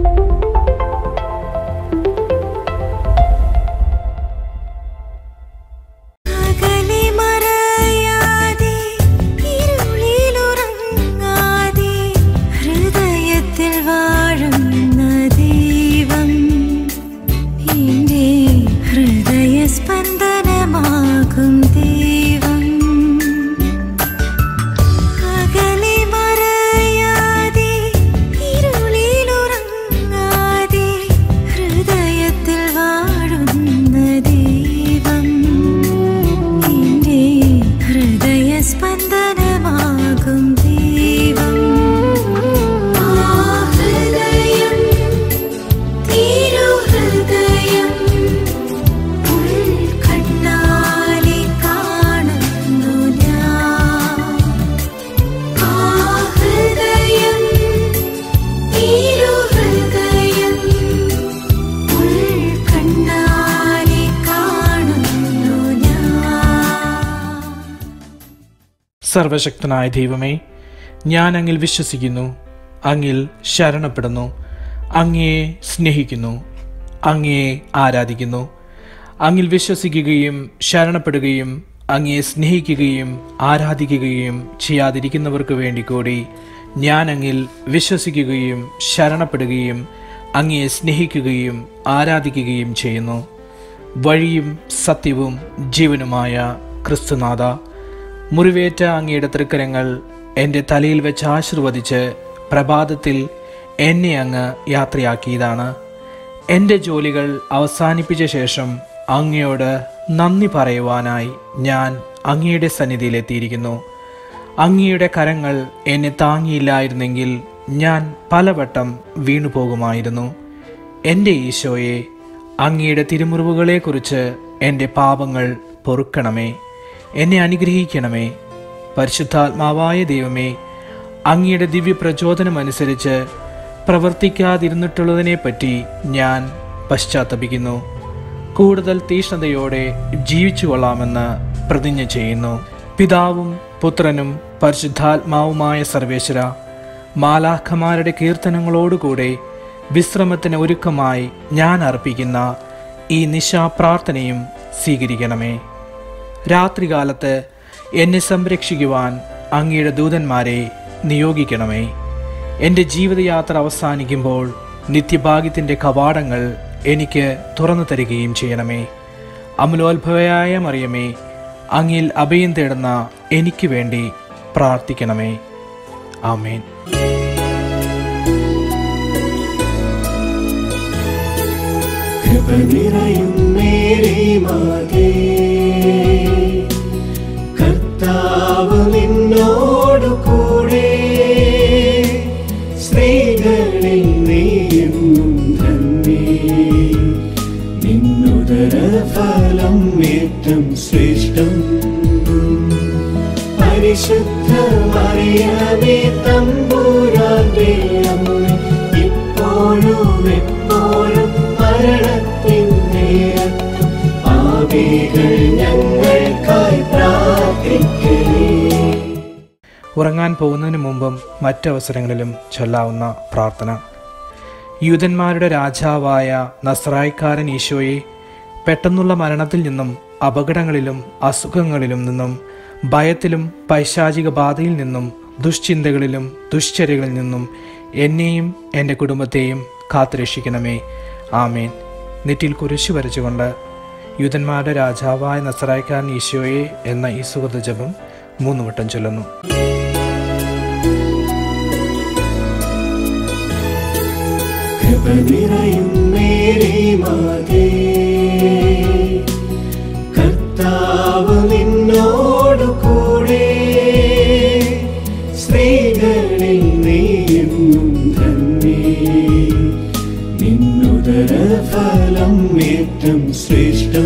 അകലെ മറയാതെ ഇരുളിലുറങ്ങാതെ ഹൃദയത്തിൽ വാഴുന്ന ദൈവം എൻ്റെ ഹൃദയ സ്പന്ദനമാകും ദൈവം അകലെ മറയാതെ ഇരുളിലുറങ്ങാതെ ഹൃദയത്തിൽ വാഴുന്ന ദൈവം എൻ്റെ ഹൃദയ സ്പന്ദനമാകും ദൈവം ആ ഹൃദയം തിരുഹൃദയം ഉൾക്കണ്ണാലെ കാണുന്നു ഞാൻ ആ ഹൃദയം തിരുഹൃദയം ഉൾക്കണ്ണാലെ കാണുന്നു ഞാൻ സർവശക്തനായ ദൈവമേ ഞാൻ അങ്ങിൽ വിശ്വസിക്കുന്നു അങ്ങിൽ ശരണപ്പെടുന്നു അങ്ങയെ സ്നേഹിക്കുന്നു അങ്ങയെ ആരാധിക്കുന്നു അങ്ങിൽ വിശ്വസിക്കുകയും ശരണപ്പെടുകയും അങ്ങയെ സ്നേഹിക്കുകയും ആരാധിക്കുകയും ചെയ്യാതിരിക്കുന്നവർക്ക് വേണ്ടി കൂടി ഞാൻ അങ്ങിൽ വിശ്വസിക്കുകയും ശരണപ്പെടുകയും അങ്ങയെ സ്നേഹിക്കുകയും ആരാധിക്കുകയും ചെയ്യുന്നു വഴിയും സത്യവും ജീവനുമായ ക്രിസ്തുനാഥ മുറിവേറ്റ അങ്ങയുടെ തൃക്കരങ്ങൾ എൻ്റെ തലയിൽ വെച്ച് ആശീർവദിച്ച് പ്രഭാതത്തിൽ എന്നെ അങ്ങ് യാത്രയാക്കിയതാണ് എൻ്റെ ജോലികൾ അവസാനിപ്പിച്ച ശേഷം അങ്ങയോട് നന്ദി പറയുവാനായി ഞാൻ അങ്ങയുടെ സന്നിധിയിലെത്തിയിരിക്കുന്നു അങ്ങയുടെ കരങ്ങൾ എന്നെ താങ്ങിയില്ലായിരുന്നെങ്കിൽ ഞാൻ പലവട്ടം വീണുപോകുമായിരുന്നു എൻ്റെ ഈശോയെ അങ്ങയുടെ തിരുമുറിവുകളെക്കുറിച്ച് എൻ്റെ പാപങ്ങൾ പൊറുക്കണമേ എന്നെ അനുഗ്രഹിക്കണമേ പരിശുദ്ധാത്മാവായ ദൈവമേ അങ്ങയുടെ ദിവ്യ പ്രചോദനമനുസരിച്ച് പ്രവർത്തിക്കാതിരുന്നിട്ടുള്ളതിനെപ്പറ്റി ഞാൻ പശ്ചാത്തപിക്കുന്നു കൂടുതൽ തീഷ്ണതയോടെ ജീവിച്ചു കൊള്ളാമെന്ന് പ്രതിജ്ഞ ചെയ്യുന്നു പിതാവും പുത്രനും പരിശുദ്ധാത്മാവുമായ സർവേശ്വര മാലാഖമാരുടെ കീർത്തനങ്ങളോടുകൂടെ വിശ്രമത്തിന് ഒരുക്കമായി ഞാൻ അർപ്പിക്കുന്ന ഈ നിശാപ്രാർത്ഥനയും സ്വീകരിക്കണമേ രാത്രികാലത്ത് എന്നെ സംരക്ഷിക്കുവാൻ അങ്ങയുടെ ദൂതന്മാരെ നിയോഗിക്കണമേ എൻ്റെ ജീവിതയാത്ര അവസാനിക്കുമ്പോൾ നിത്യഭാഗ്യത്തിൻ്റെ കവാടങ്ങൾ എനിക്ക് തുറന്നു തരികയും ചെയ്യണമേ അമലോത്ഭവയായ മറിയമേ അങ്ങിൽ അഭയം തേടുന്ന എനിക്ക് വേണ്ടി പ്രാർത്ഥിക്കണമേ ആമേൻ കൃപ നിറയും മേരി മാതേ കർത്താവ് നിന്നോടു കൂടെ സ്ത്രീകളിൽ നീയെന്നും ധന്യേ നിന്നുദര ഫലം ഏറ്റം ശ്രേഷ്ഠം പരിശുദ്ധ മറിയമേ തമ്പുരാന്റെ അമ്മ ഇപ്പോഴും എപ്പോഴും മരണത്തിൻ നേരത്തും പാപികൾ ഞങ്ങൾക്കായി പ്രാർത്ഥിക്കണേ ഉറങ്ങാൻ പോകുന്നതിന് മുമ്പും മറ്റവസരങ്ങളിലും ചൊല്ലാവുന്ന പ്രാർത്ഥന യൂതന്മാരുടെ രാജാവായ നസ്രായിക്കാരൻ ഈശോയെ പെട്ടെന്നുള്ള മരണത്തിൽ നിന്നും അപകടങ്ങളിലും അസുഖങ്ങളിലും നിന്നും ഭയത്തിലും പൈശാചിക ബാധയിൽ നിന്നും ദുശ്ചിന്തകളിലും ദുശ്ചര്യകളിൽ നിന്നും എന്നെയും എൻ്റെ കുടുംബത്തെയും കാത്തുരക്ഷിക്കണമേ ആമേൻ നെറ്റിൽ കുരിശു വരച്ചുകൊണ്ട് യൂതന്മാരുടെ രാജാവായ നസറായിക്കാരൻ ഈശോയെ എന്ന ഈ സുഹൃത ജപം മൂന്ന് വട്ടം ചൊല്ലുന്നു കൃപ നിറയും മേരി മാതേ കർത്താവ് നിന്നോടു കൂടെ സ്ത്രീകളിൽ നീയെന്നും ധന്യേ നിന്നുദര ഫലം ഏറ്റം ശ്രേഷ്ഠം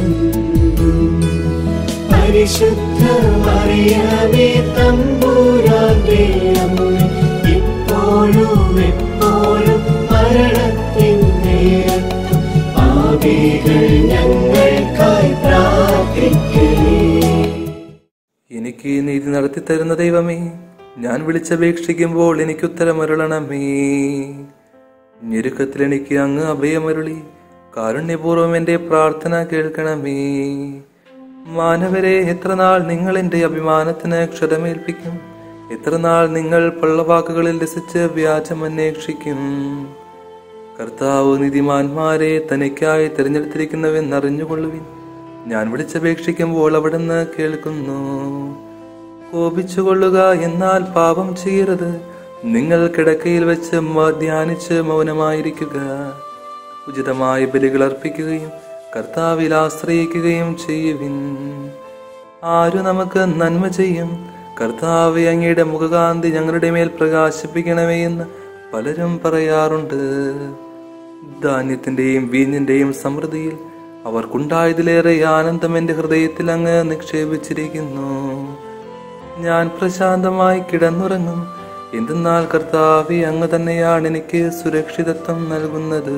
പരിശുദ്ധ മറിയമേ തമ്പുരാന്റെ അമ്മ ഇപ്പോഴും എപ്പോഴും മരണത്തിൻ നേരത്തും പാപികൾ ഞങ്ങൾക്കായി പ്രാർത്ഥിക്കണേ എനിക്ക് ഈ നീതി നടത്തി തരുന്ന ദൈവമേ ഞാൻ വിളിച്ചപേക്ഷിക്കുമ്പോൾ എനിക്ക് ഉത്തരമരുളണമേ ഞെരുക്കത്തിൽ എനിക്ക് അങ്ങ് അഭയമരുളി കാരുണ്യപൂർവ്വം എന്റെ പ്രാർത്ഥന കേൾക്കണമേ മാനവരെ എത്ര നാൾ നിങ്ങൾ എന്റെ അഭിമാനത്തിന് ക്ഷതമേൽപ്പിക്കും എത്ര നാൾ നിങ്ങൾ പള്ളവാക്കുകളിൽ രസിച്ച് വ്യാജം അന്വേഷിക്കും കർത്താവ് നീതിമാന്മാരെ തനിക്കായി തിരഞ്ഞെടുത്തിരിക്കുന്നുവെന്നറിഞ്ഞുകൊള്ളുവിൻ ഞാൻ വിളിച്ചപേക്ഷിക്കുമ്പോൾ അവിടുന്ന് കേൾക്കുന്നു കോപിച്ചുകൊള്ളുക എന്നാൽ പാപം ചെയ്യരുത് നിങ്ങൾ കിടക്കയിൽ വെച്ച് മ- ധ്യാനിച്ച് മൗനമായിരിക്കുക ഉചിതമായ ബലികൾ അർപ്പിക്കുകയും കർത്താവിൽ ആശ്രയിക്കുകയും ചെയ്യുവിൻ ആരു നമുക്ക് നന്മ ചെയ്യും കർത്താവ് അങ്ങയുടെ മുഖകാന്തി ഞങ്ങളുടെ മേൽ പ്രകാശിപ്പിക്കണമേ എന്ന് പലരും പറയാറുണ്ട് ധാന്യത്തിന്റെയും വീഞ്ഞിന്റെയും സമൃദ്ധിയിൽ അവർക്കുണ്ടായതിലേറെ ആനന്ദം എന്റെ ഹൃദയത്തിൽ അങ്ങ് നിക്ഷേപിച്ചിരിക്കുന്നു ഞാൻ പ്രശാന്തമായി കിടന്നുറങ്ങും എന്തെന്നാൽ കർത്താവെ അങ്ങ് തന്നെയാണ് എനിക്ക് സുരക്ഷിതത്വം നൽകുന്നത്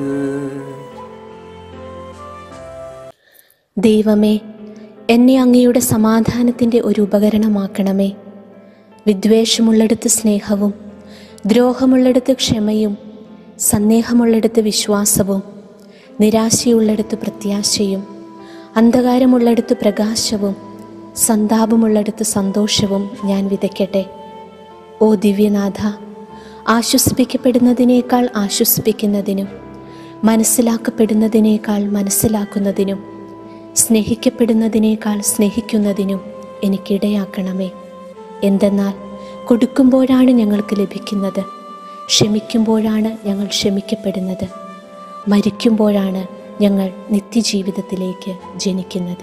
ദൈവമേ എന്നെ അങ്ങയുടെ സമാധാനത്തിൻ്റെ ഒരു ഉപകരണമാക്കണമേ വിദ്വേഷമുള്ളിടത്ത് സ്നേഹവും ദ്രോഹമുള്ളിടത്ത് ക്ഷമയും സന്ദേഹമുള്ളിടത്ത് വിശ്വാസവും നിരാശയുള്ളിടത്ത് പ്രത്യാശയും അന്ധകാരമുള്ളിടത്ത് പ്രകാശവും സന്താപമുള്ളിടത്ത് സന്തോഷവും ഞാൻ വിതയ്ക്കട്ടെ ഓ ദിവ്യനാഥ ആശ്വസിപ്പിക്കപ്പെടുന്നതിനേക്കാൾ ആശ്വസിപ്പിക്കുന്നതിനും മനസ്സിലാക്കപ്പെടുന്നതിനേക്കാൾ മനസ്സിലാക്കുന്നതിനും സ്നേഹിക്കപ്പെടുന്നതിനേക്കാൾ സ്നേഹിക്കുന്നതിനും എനിക്കിടയാക്കണമേ എന്തെന്നാൽ കൊടുക്കുമ്പോഴാണ് ഞങ്ങൾക്ക് ലഭിക്കുന്നത് ക്ഷമിക്കുമ്പോഴാണ് ഞങ്ങൾ ക്ഷമിക്കപ്പെടുന്നത് മരിക്കുമ്പോഴാണ് ഞങ്ങൾ നിത്യജീവിതത്തിലേക്ക് ജനിക്കുന്നത്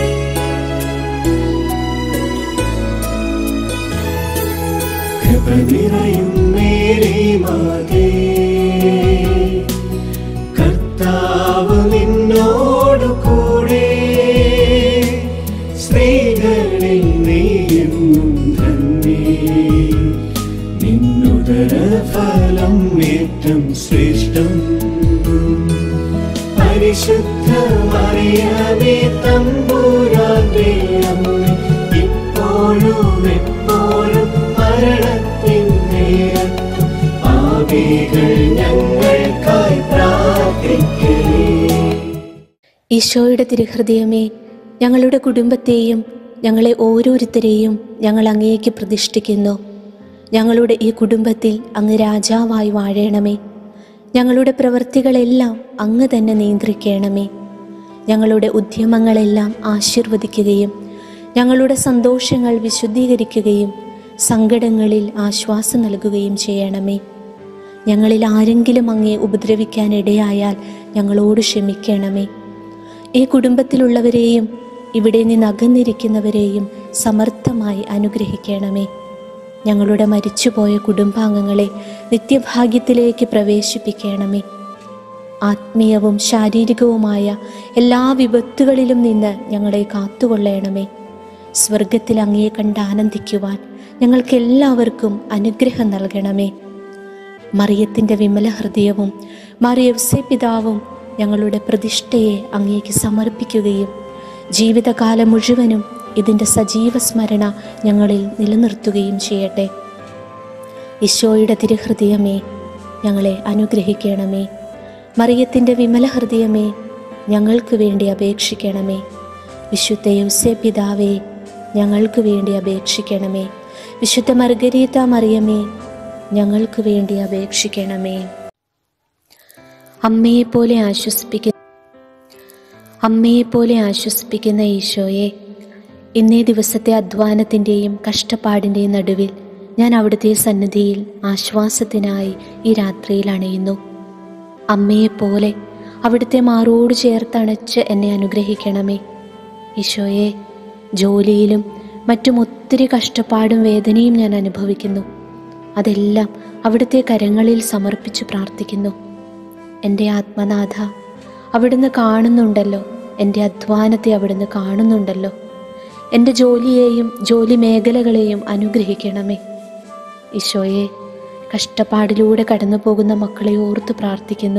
കൃപ നിറയും മേരി മാതേ കർത്താവ് നിന്നോടു കൂടെ സ്ത്രീകളിൽ നീയെന്നും ധന്യേ നിന്നുദര ഫലം ഏറ്റം ശ്രേഷ്ഠം പരിശുദ്ധ മറിയമേ തമ്പുരാന്റെ അമ്മ ഇപ്പോഴും എപ്പോഴും മരണത്തിൻ നേരത്തും പാപികൾ ഞങ്ങൾക്കായി പ്രാർത്ഥിക്കേ ഈശോയുടെ തിരുഹൃദയമേ ഞങ്ങളുടെ കുടുംബത്തെയും ഞങ്ങളെ ഓരോരുത്തരെയും ഞങ്ങൾ അങ്ങേക്ക് പ്രതിഷ്ഠിക്കുന്നു ഞങ്ങളുടെ ഈ കുടുംബത്തിൽ അങ്ങ് രാജാവായി വാഴണമേ ഞങ്ങളുടെ പ്രവൃത്തികളെല്ലാം അങ്ങ് തന്നെ നിയന്ത്രിക്കണമേ ഞങ്ങളുടെ ഉദ്യമങ്ങളെല്ലാം ആശീർവദിക്കുകയും ഞങ്ങളുടെ സന്തോഷങ്ങൾ വിശുദ്ധീകരിക്കുകയും സങ്കടങ്ങളിൽ ആശ്വാസം നൽകുകയും ചെയ്യണമേ ഞങ്ങളിൽ ആരെങ്കിലും അങ്ങേ ഉപദ്രവിക്കാനിടയായാൽ ഞങ്ങളോട് ക്ഷമിക്കണമേ ഈ കുടുംബത്തിലുള്ളവരെയും ഇവിടെ നിന്ന് അകന്നിരിക്കുന്നവരെയും സമർത്ഥമായി അനുഗ്രഹിക്കണമേ ഞങ്ങളുടെ മരിച്ചുപോയ കുടുംബാംഗങ്ങളെ നിത്യഭാഗ്യത്തിലേക്ക് പ്രവേശിപ്പിക്കണമേ ആത്മീയവും ശാരീരികവുമായ എല്ലാ വിപത്തുകളിലും നിന്ന് ഞങ്ങളെ കാത്തുകൊള്ളണമേ സ്വർഗത്തിൽ അങ്ങയെ കണ്ട് ആനന്ദിക്കുവാൻ ഞങ്ങൾക്കെല്ലാവർക്കും അനുഗ്രഹം നൽകണമേ മറിയത്തിൻ്റെ വിമല ഹൃദയവും മറിയവ്സെ പിതാവും ഞങ്ങളുടെ പ്രതിഷ്ഠയെ അങ്ങേക്ക് സമർപ്പിക്കുകയും ജീവിതകാലം മുഴുവനും ഇതിൻ്റെ സജീവ സ്മരണ ഞങ്ങളിൽ നിലനിർത്തുകയും ചെയ്യട്ടെ ഈശോയുടെ തിരുഹൃദയമേ ഞങ്ങളെ അനുഗ്രഹിക്കണമേ മറിയത്തിൻ്റെ വിമല ഹൃദയമേ ഞങ്ങൾക്ക് വേണ്ടി അപേക്ഷിക്കണമേ വിശുദ്ധ യൗസേ പിതാവേ ഞങ്ങൾക്ക് വേണ്ടി അപേക്ഷിക്കണമേ വിശുദ്ധ മർഗരീത മറിയമേ ഞങ്ങൾക്ക് വേണ്ടി അപേക്ഷിക്കണമേ അമ്മയെപ്പോലെ ആശ്വസിപ്പിക്കുന്ന അമ്മയെപ്പോലെ ആശ്വസിപ്പിക്കുന്ന ഈശോയെ ഇന്നേ ദിവസത്തെ അധ്വാനത്തിൻ്റെയും കഷ്ടപ്പാടിൻ്റെയും നടുവിൽ ഞാൻ അവിടുത്തെ സന്നിധിയിൽ ആശ്വാസത്തിനായി ഈ രാത്രിയിൽ അണയുന്നു അമ്മയെപ്പോലെ അവിടുത്തെ മാറോട് ചേർത്തണച്ച് എന്നെ അനുഗ്രഹിക്കണമേ ഈശോയെ ജോലിയിലും മറ്റും ഒത്തിരി കഷ്ടപ്പാടും വേദനയും ഞാൻ അനുഭവിക്കുന്നു അതെല്ലാം അവിടുത്തെ കരങ്ങളിൽ സമർപ്പിച്ച് പ്രാർത്ഥിക്കുന്നു എൻ്റെ ആത്മനാഥ അവിടുന്ന് കാണുന്നുണ്ടല്ലോ എൻ്റെ അധ്വാനത്തെ അവിടുന്ന് കാണുന്നുണ്ടല്ലോ എൻ്റെ ജോലിയെയും ജോലി മേഖലകളെയും അനുഗ്രഹിക്കണമേ ഈശോയെ കഷ്ടപ്പാടിലൂടെ കടന്നു പോകുന്ന മക്കളെ ഓർത്ത് പ്രാർത്ഥിക്കുന്നു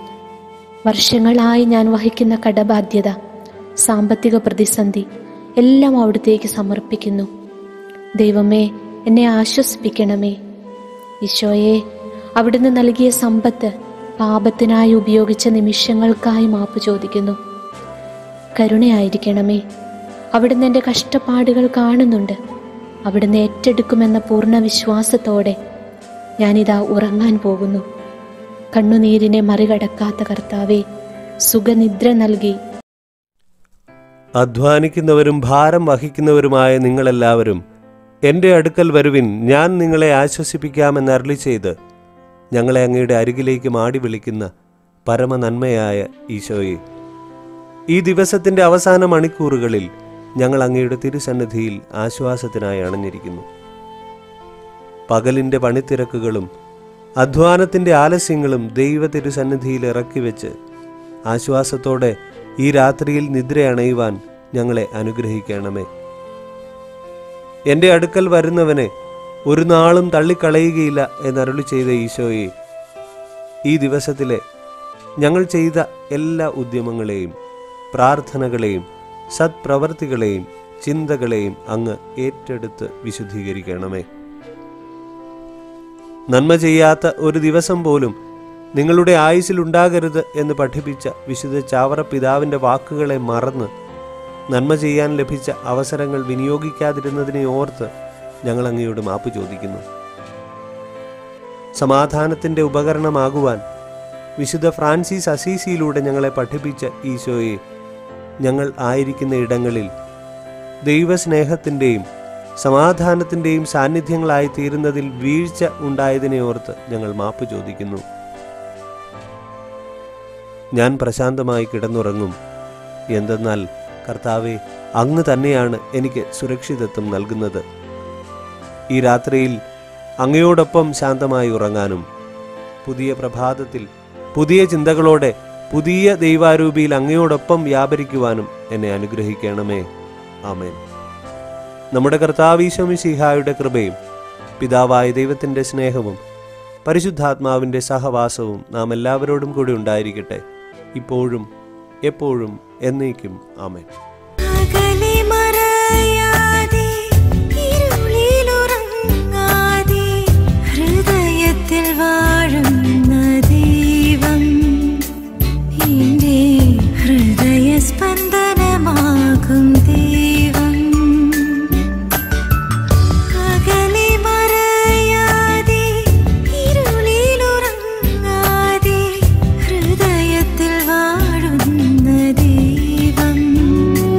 വർഷങ്ങളായി ഞാൻ വഹിക്കുന്ന കടബാധ്യത സാമ്പത്തിക പ്രതിസന്ധി എല്ലാം അവിടത്തേക്ക് സമർപ്പിക്കുന്നു ദൈവമേ എന്നെ ആശ്വസിപ്പിക്കണമേ ഈശോയെ അവിടുന്ന് നൽകിയ സമ്പത്ത് പാപത്തിനായി ഉപയോഗിച്ച നിമിഷങ്ങൾക്കായി മാപ്പ് ചോദിക്കുന്നു കരുണയായിരിക്കണമേ അവിടുന്ന് എൻ്റെ കഷ്ടപ്പാടുകൾ കാണുന്നുണ്ട് അവിടുന്ന് ഏറ്റെടുക്കുമെന്ന പൂർണ്ണ വിശ്വാസത്തോടെ ഞാനിതാ ഉറങ്ങാൻ പോകുന്നു കണ്ണുനീരിനെ മറികടക്കാത്ത കർത്താവെ സുഖനിദ്ര നൽകി അധ്വാനിക്കുന്നവരും ഭാരം വഹിക്കുന്നവരുമായ നിങ്ങളെല്ലാവരും എൻ്റെ അടുക്കൽ വരുവിൻ ഞാൻ നിങ്ങളെ ആശ്വസിപ്പിക്കാമെന്ന് അരളി ചെയ്ത് ഞങ്ങളെ അങ്ങയുടെ അരികിലേക്ക് മാടി വിളിക്കുന്ന പരമനന്മയായ ഈശോയെ ഈ ദിവസത്തിൻ്റെ അവസാന മണിക്കൂറുകളിൽ ഞങ്ങൾ അങ്ങയുടെ തിരുസന്നിധിയിൽ ആശ്വാസത്തിനായി അണഞ്ഞിരിക്കുന്നു പകലിൻ്റെ പണിത്തിരക്കുകളും അധ്വാനത്തിൻ്റെ ആലസ്യങ്ങളും ദൈവ തിരുസന്നിധിയിൽ ഇറക്കി വെച്ച് ആശ്വാസത്തോടെ ഈ രാത്രിയിൽ നിദ്രയണയുവാൻ ഞങ്ങളെ അനുഗ്രഹിക്കണമേ എൻ്റെ അടുക്കൽ വരുന്നവനെ ഒരു നാളും തള്ളിക്കളയുകയില്ല എന്നരുളി ചെയ്ത ഈശോയെ ഈ ദിവസത്തിലെ ഞങ്ങൾ ചെയ്ത എല്ലാ ഉദ്യമങ്ങളെയും പ്രാർത്ഥനകളെയും സത്പ്രവർത്തികളെയും ചിന്തകളെയും അങ്ങ് ഏറ്റെടുത്ത് വിശുദ്ധീകരിക്കണമേ നന്മ ചെയ്യാത്ത ഒരു ദിവസം പോലും നിങ്ങളുടെ ആയുസ്സിലുണ്ടാകരുത് എന്ന് പഠിപ്പിച്ച വിശുദ്ധ ചാവറ പിതാവിൻ്റെ വാക്കുകളെ മറന്ന് നന്മ ചെയ്യാൻ ലഭിച്ച അവസരങ്ങൾ വിനിയോഗിക്കാതിരുന്നതിനെ ഓർത്ത് ഞങ്ങൾ അങ്ങയോട് മാപ്പ് ചോദിക്കുന്നു സമാധാനത്തിൻ്റെ ഉപകരണമാകുവാൻ വിശുദ്ധ ഫ്രാൻസിസ് അസീസിയിലൂടെ ഞങ്ങളെ പഠിപ്പിച്ച ഈശോയെ ഞങ്ങൾ ആയിരിക്കുന്ന ഇടങ്ങളിൽ ദൈവസ്നേഹത്തിൻ്റെയും സമാധാനത്തിൻ്റെയും സാന്നിധ്യങ്ങളായി തീരുന്നതിൽ വീഴ്ച ഉണ്ടായതിനെ ഓർത്ത് ഞങ്ങൾ മാപ്പ് ചോദിക്കുന്നു ഞാൻ പ്രശാന്തമായി കിടന്നുറങ്ങും എന്തെന്നാൽ കർത്താവെ അങ്ങ് തന്നെയാണ് എനിക്ക് സുരക്ഷിതത്വം നൽകുന്നത് ഈ രാത്രിയിൽ അങ്ങയോടൊപ്പം ശാന്തമായി ഉറങ്ങാനും പുതിയ പ്രഭാതത്തിൽ പുതിയ ചിന്തകളോടെ പുതിയ ദൈവാരൂപിയിൽ അങ്ങയോടൊപ്പം വ്യാപരിക്കുവാനും എന്നെ അനുഗ്രഹിക്കണമേ ആമേൻ നമ്മുടെ കർത്താവീശമിശിഹായുടെ കൃപയും പിതാവായ ദൈവത്തിൻ്റെ സ്നേഹവും പരിശുദ്ധാത്മാവിൻ്റെ സഹവാസവും നാം എല്ലാവരോടും കൂടി ഉണ്ടായിരിക്കട്ടെ ഇപ്പോഴും എപ്പോഴും എന്നേക്കും ആമേൻ അകലെ മറയാതെ ഇരുളിലുറങ്ങാതെ ഹൃദയത്തിൽ വാഴുന്ന ദൈവം എൻ്റെ ഹൃദയ സ്പന്ദനമാകും ദൈവം അകലെ മറയാതെ ഇരുളിലുറങ്ങാതെ ഹൃദയത്തിൽ വാഴുന്ന ദൈവം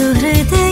സുഹൃദ